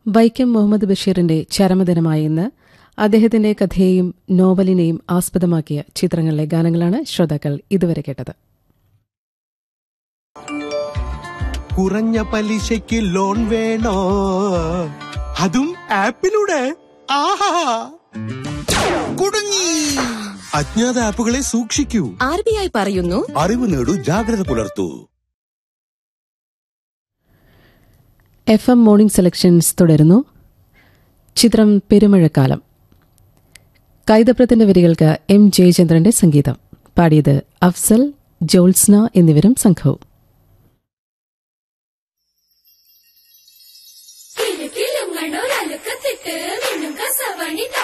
വൈക്കം മുഹമ്മദ് ബഷീറിന്റെ ചരമദിനമായ ഇന്ന് അദ്ദേഹത്തിന്റെ കഥയെയും നോവലിനെയും ആസ്പദമാക്കിയ ചിത്രങ്ങളിലെ ഗാനങ്ങളാണ് ശ്രോതാക്കൾ ഇതുവരെ കേട്ടത് കുറഞ്ഞ പലിശയ്ക്ക് ലോൺ വേണോ അതും ആപ്പിലൂടെ ആഹാ കുടുങ്ങി അജ്ഞാത ആപ്പുകളെ സൂക്ഷിക്കൂ ആർ ബി ഐ പറയുന്നു അറിവ് നേടൂ ജാഗ്രത പുലർത്തൂ എഫ് എം മോർണിംഗ് സെലക്ഷൻസ് തുടരുന്നു ചിത്രം പെരുമഴക്കാലം കൈതപ്രത്തിന്റെ വരികൾക്ക് എം ജയചന്ദ്രന്റെ സംഗീതം പാടിയത് അഫ്സൽ ജോത്സ്ന എന്നിവരും സംഘവും കിലുകിലുങ്ങണൊരലുക്കത്തിട്ട് മിന്നും കസവണി